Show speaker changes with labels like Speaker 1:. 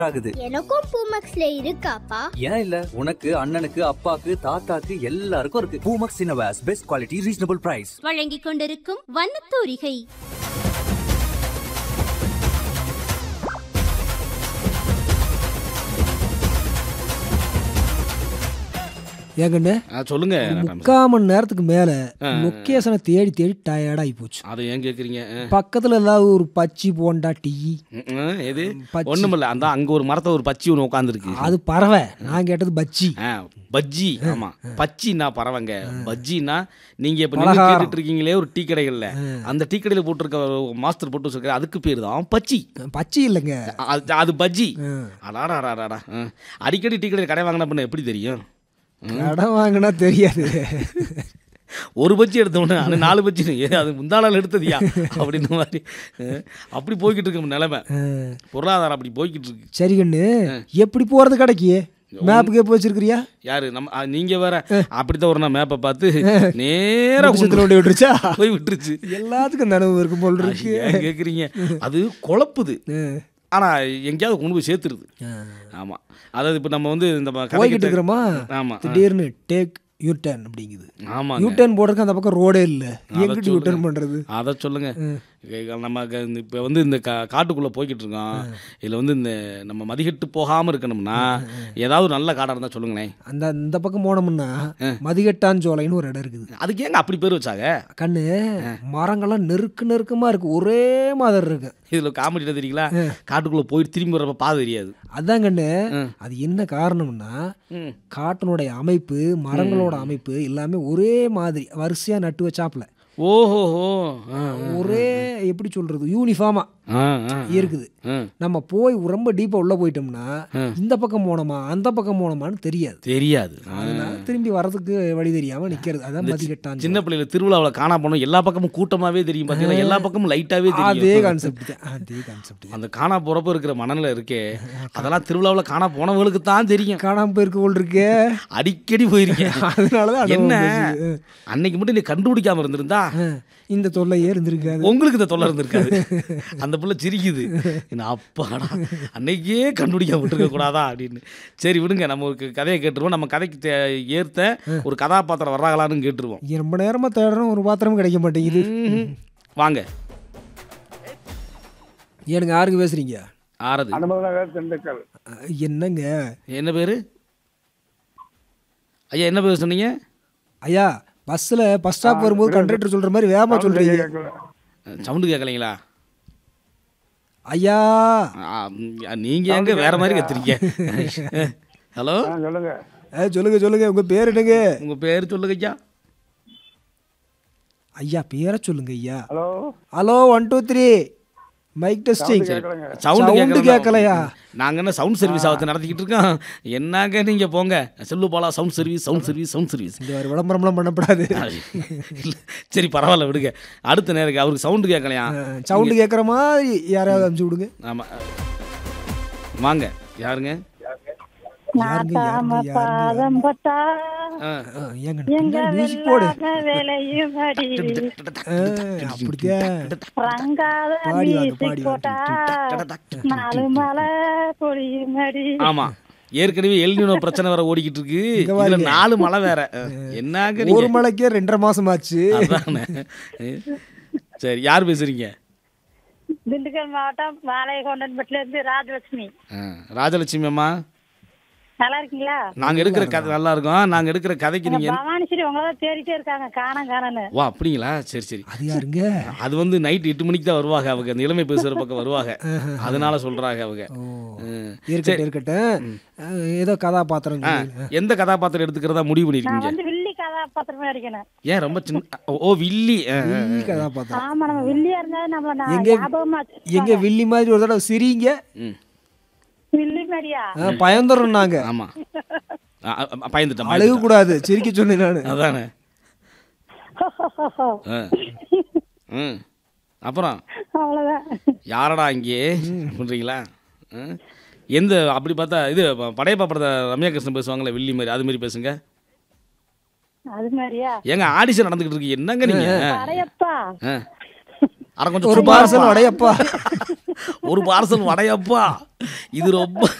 Speaker 1: ஆகுது
Speaker 2: எனக்கும் பூமெக்ஸ்ல இருக்காப்பா
Speaker 1: ஏன் இல்ல உனக்கு அண்ணனுக்கு அப்பாக்கு தாத்தாக்கு எல்லாருக்கும் இருக்கு பூமக்ஸ் இன்னோவேஸ் பெஸ்ட் குவாலிட்டி ரீசனபிள் பிரைஸ்
Speaker 3: வழங்கிக் கொண்டிருக்கும் வண்ணத்தூரிகை
Speaker 4: ஏங்கண்ணே
Speaker 5: ஆ, சொல்லுங்க
Speaker 4: முக்கால் மணி நேரத்துக்கு மேல லொக்கேஷனை தேடி தேடி டயர்டாகி போச்சு
Speaker 5: அதை ஏன் கேக்குறீங்க ஆ.
Speaker 4: பக்கத்துல ஏதாவது ஒரு பச்சி போண்டா டீ
Speaker 5: ம், ம், எது
Speaker 4: பச்சி.
Speaker 5: ஒண்ணுமில்ல அந்த அங்க ஒரு மரத்தை ஒரு பச்சி ஒன்று உட்காந்துருக்கு
Speaker 4: அது பறவை நான் கேட்டது பச்சி
Speaker 5: பஜ்ஜி ஆமா பச்சின்னா பரவாங்க பஜ்ஜின்னா நீங்க இப்ப நீங்க
Speaker 4: பலகாரம்.
Speaker 5: கேட்டுட்டு இருக்கீங்களே ஒரு டீ கடைகள்ல அந்த டீ கடையில போட்டிருக்க ஒரு மாஸ்டர் போட்டு வச்சிருக்க அதுக்கு பேர் தான் பச்சி
Speaker 4: பச்சி இல்லைங்க
Speaker 5: அது அது பஜ்ஜி
Speaker 4: ம்.
Speaker 5: அடாடாடாடா ம். அடிக்கடி டீ கடையில் கடை வாங்கின பண்ண எப்படி தெரியும்
Speaker 4: கடன் வாங்கினா தெரியாது
Speaker 5: ஒரு பச்சி எடுத்தோன்னே அது நாலு பச்சி ஏ அது முந்தாளால் எடுத்ததியா அப்படின்ற மாதிரி அஹ், அப்படி போய்கிட்டு இருக்கு நிலைமை
Speaker 4: அஹ்,
Speaker 5: பொருளாதாரம் அப்படி போய்கிட்டு இருக்கு
Speaker 4: சரி கண்ணு எப்படி போறது கடைக்கு மேப்புக்கு எப்போ வச்சிருக்கிறியா
Speaker 5: யாரு நம்ம அஹ், நீங்க வேற அப்படித்தான் ஒரு நாள் மேப்பை பார்த்து நேரா கொண்டு
Speaker 4: விஷயத்துல கொண்டு விட்டுருச்சா
Speaker 5: போய் விட்டுருச்சு
Speaker 4: எல்லாத்துக்கும் நனவு இருக்கும் போல் இருக்கு
Speaker 5: ஏன் கேக்குறீங்க அது குழப்புது
Speaker 4: அஹ்,
Speaker 5: ஆனா எங்கேயாவது கொண்டு போய் சேர்த்துருது ஆமா அதாவது இப்ப நம்ம வந்து இந்த ம-
Speaker 4: போய்கிட்டு
Speaker 5: கதைக்கிட்ட-
Speaker 4: இருக்கிறோமா
Speaker 5: ஆமா
Speaker 4: திடீர்னு டேக் யூ டர்ன் அப்படிங்குது
Speaker 5: ஆமாங்க
Speaker 4: யூ டர்ன் போடுறதுக்கு அந்த பக்கம் ரோடே இல்லை
Speaker 5: அதை
Speaker 4: எங்கிட்டு யூ டர்ன்
Speaker 5: சொல்லுங்க.
Speaker 4: பண்றது
Speaker 5: அதை சொல்லுங்க இங்க நம்ம க- இந்த இப்போ வந்து இந்த கா காட்டுக்குள்ளே போய்கிட்டு இருக்கோம் இதில் வந்து இந்த நம்ம மதிகட்டு போகாமல் இருக்கணும்னா ஏதாவது ஒரு நல்ல காடாக இருந்தால் சொல்லுங்களேன்
Speaker 4: அந்த இந்த பக்கம் போனோம்னா மதிகட்டான் சோலைன்னு ஒரு இடம் இருக்குது
Speaker 5: அதுக்கு ஏங்க அப்படி பேர் வச்சாங்க
Speaker 4: கண்ணு மரங்கள்லாம் நெருக்கு நெருக்கமா இருக்கு ஒரே மாதிரி இருக்கு
Speaker 5: இதில் காமெடி என்ன தெரியுங்களா காட்டுக்குள்ளே போயிட்டு திரும்பி வர்றப்ப பாதை தெரியாது
Speaker 4: அதான் கண்ணு அது என்ன காரணம்னா
Speaker 5: ம்.
Speaker 4: காட்டினுடைய அமைப்பு மரங்களோட அமைப்பு எல்லாமே ஒரே மாதிரி வரிசையா நட்டு வச்சாப்புல
Speaker 5: ஓஹோஹோ ஆ,
Speaker 4: ஒரே எப்படி சொல்றது யூனிஃபார்மா
Speaker 5: ஆ, ஆ,
Speaker 4: இருக்குது
Speaker 5: ஆ.
Speaker 4: நம்ம போய் ரொம்ப டீப்பா உள்ள போயிட்டோம்னா இந்த பக்கம் போனோமா அந்த பக்கம் போனோமான்னு தெரியாது
Speaker 5: தெரியாது ஆ.
Speaker 4: அதனால திரும்பி வர்றதுக்கு வழி தெரியாம நிக்கிறது அதான் மதிகட்டான்
Speaker 5: சின்ன பிள்ளைல திருவிழாவில் காணா போனோம் எல்லா பக்கமும் கூட்டமாகவே தெரியும் பார்த்தீங்கன்னா எல்லா பக்கமும் லைட்டாகவே
Speaker 4: அதே
Speaker 5: தெரியும்
Speaker 4: கான்செப்ட் தான் அதே கான்செப்ட் தான்
Speaker 5: அந்த காணா போகிறப்ப இருக்கிற மனநிலை இருக்கே அதெல்லாம் திருவிழாவில் காணா போனவங்களுக்கு தான் தெரியும்
Speaker 4: காணாம போயிருக்க போல் இருக்கே
Speaker 5: அடிக்கடி போயிருக்கேன்
Speaker 4: அதனாலதான் அனுபவம்
Speaker 5: என்ன
Speaker 4: பேசுது.
Speaker 5: அன்னைக்கு மட்டும் நீ கண்டுபிடிக்காம இருந்திருந்தா
Speaker 4: இந்த தொல்லையே இருந்திருக்காது
Speaker 5: உங்களுக்கு இந்த தொல்லை இருந்திருக்காது அந்த புள்ள சிரிக்குது என்ன அப்பாடா அன்னைக்கே கண்டுபிடிக்காம விட்டுருக்க கூடாதா அப்படின்னு சரி விடுங்க நம்ம ஒரு கதையை கேட்டுருவோம் நம்ம கதைக்கு தே- ஏத்த ஒரு கதாபாத்திரம் வர்றாங்களான்னு கேட்டுருவோம்
Speaker 4: இங்க ரொம்ப நேரமா தேடுறோம் ஒரு பாத்திரமும் கிடைக்க மாட்டேங்குது
Speaker 5: ம்ஹும். வாங்க
Speaker 4: எனக்கு யாருக்கு பேசுறீங்க
Speaker 5: ஆறது
Speaker 6: அனுமதநகர் திண்டுக்கல்
Speaker 4: அஹ், என்னங்க
Speaker 5: என்ன பேரு ஐயா என்ன பேர் சொன்னீங்க
Speaker 4: ஐயா பஸ்ல பஸ் ஸ்டாப் வரும்போது கண்டக்டர் சொல்ற மாதிரி வேகமா சொல்றீங்க
Speaker 5: சவுண்டு கேட்கலைங்களா
Speaker 4: ஐயா
Speaker 5: ஆ, ம், நீங்க எங்க வேற மாதிரி கத்துறீங்க ஹலோ
Speaker 6: ஆ சொல்லுங்க
Speaker 4: அஹ், சொல்லுங்க சொல்லுங்க உங்க பேர் என்னங்க
Speaker 5: உங்க பேர் சொல்லுங்க ஐயா
Speaker 4: ஐயா பேரை சொல்லுங்க ஐயா
Speaker 6: hello
Speaker 4: hello one two three mic testing
Speaker 6: கேட்கலங்க
Speaker 5: சவுண்டு
Speaker 4: Sound கேட்கலையா?
Speaker 5: நாங்க என்ன சவுண்ட் சர்வீஸ் ஆகத்தை நடத்திக்கிட்டு இருக்கோம் என்னங்க நீங்க போங்க Chellu Bala sound service sound service sound service
Speaker 4: இந்த ஒரு விளம்பரம்லாம் பண்ணப்படாது
Speaker 5: இல்ல, சரி பரவாயில்ல விடுங்க அடுத்த நேருக்கு அவருக்கு சவுண்டு கேட்கலையா
Speaker 4: சவுண்டு கேட்குற மாதிரி யாரையாவது அனுப்பிச்சு விடுங்க
Speaker 5: ஆமா வாங்க யாருங்க
Speaker 4: யாருங்க யாருங்க யாருங்க
Speaker 7: பாதம் பட்டா
Speaker 5: ஆ.
Speaker 4: அஹ், ஏங்க
Speaker 7: எங்க
Speaker 4: பின்னாடி மியூசிக் போடு
Speaker 7: வெள்ளாத வேலையும் அடி
Speaker 4: அஹ், அப்படித்தான்
Speaker 7: ரங்காத
Speaker 4: பாடி வாங்க,
Speaker 7: மியூசிக்
Speaker 4: பாடி வாங்க.
Speaker 7: போட்டா நாலு மலை பொழியும் அடி
Speaker 5: ஆமா ஏற்கனவே எல்னினோ பிரச்சனை வேற ஓடிக்கிட்டு இருக்கு
Speaker 4: இங்க
Speaker 5: இதுல
Speaker 4: பாருங்க.
Speaker 5: நாலு மலை வேற என்னங்க
Speaker 4: ஒரு
Speaker 5: நீங்க
Speaker 4: மலைக்கே ரெண்டரை மாசம் ஆச்சு
Speaker 5: அதானே சரி யார் பேசுறீங்க
Speaker 7: திண்டுக்கல் மாவட்டம் வாழையகொண்டன்பட்டில இருந்து ராஜலட்சுமி
Speaker 5: ஆ, ராஜலட்சுமி அம்மா
Speaker 7: நல்லா இருக்கீங்களா
Speaker 5: நாங்க எடுக்கிற கதை நல்லா இருக்கும் நாங்க எடுக்கிற கதைக்கு நீங்க என்ன-
Speaker 7: பவானிஸ்ரீ உங்களை தான் தேடிட்டே இருக்காங்க காணோம் காணன்னு
Speaker 5: ஓ அப்படிங்களா சரி சரி
Speaker 4: அது யாருங்க
Speaker 5: அது வந்து நைட் எட்டு மணிக்கு தான் வருவாங்க அவங்க அந்த இளமை பேசுகிற பக்கம் வருவாங்க அதனால சொல்றாங்க அவங்க
Speaker 4: ஓ
Speaker 5: ம்.
Speaker 4: இருக்கட்டும் இருக்கட்டும் அஹ், ஏதோ கதாபாத்திரம்
Speaker 5: ஆ,
Speaker 4: சொல்லுங்க.
Speaker 5: எந்த கதாபாத்திரம் எடுத்துக்கிறதா முடிவு
Speaker 7: நான்
Speaker 5: பண்ணிருக்கீங்க
Speaker 7: வந்து வில்லி கதாபாத்திரமே நடிக்கணும்
Speaker 5: ஏன் ரொம்ப சின்ன ஓ, ஓ வில்லி ஆ, ஆ, ஆ.
Speaker 4: வில்லி கதாபாத்திரம்
Speaker 7: ஆமா நம்ம வில்லியா இருந்தா நம்மள நான்
Speaker 4: எங்க-
Speaker 7: ஞாபகமா
Speaker 4: எங்க வில்லி மாதிரி ஒரு தடவை சிரிங்க
Speaker 5: ம்
Speaker 7: வில்லி மாதிரியா
Speaker 4: அஹ், பயந்துடுறோம் நாங்க
Speaker 5: ஆமா ஆ, ஆ, பயந்துட்டேன்
Speaker 4: அழுக
Speaker 5: பயந்துட்டேன்.
Speaker 4: கூடாது சிரிக்க சொன்னேன் நானு
Speaker 5: அதானே ஆ. ம் அப்புறம்
Speaker 7: அவ்வளவுதான்
Speaker 5: யாரடா இங்கே பண்றீங்களா ஆ? எந்த அப்படி பார்த்தா இது ப- படையப்பா படத்தை ரம்யா கிருஷ்ணன் பேசுவாங்களே வில்லி மாதிரி அது மாதிரி பேசுங்க
Speaker 7: அது மாதிரியா
Speaker 5: ஏங்க ஆடிஷன் நடந்துகிட்டு இருக்கு என்னங்க நீங்க
Speaker 7: அடையப்பா
Speaker 5: ஆ. அட கொஞ்சம்
Speaker 4: ஒரு
Speaker 5: சும்மா
Speaker 4: பார்சல்
Speaker 5: இருப்பா.
Speaker 4: அடையப்பா
Speaker 5: ஒரு பார்சல் வடையப்பா இது ரொம்ப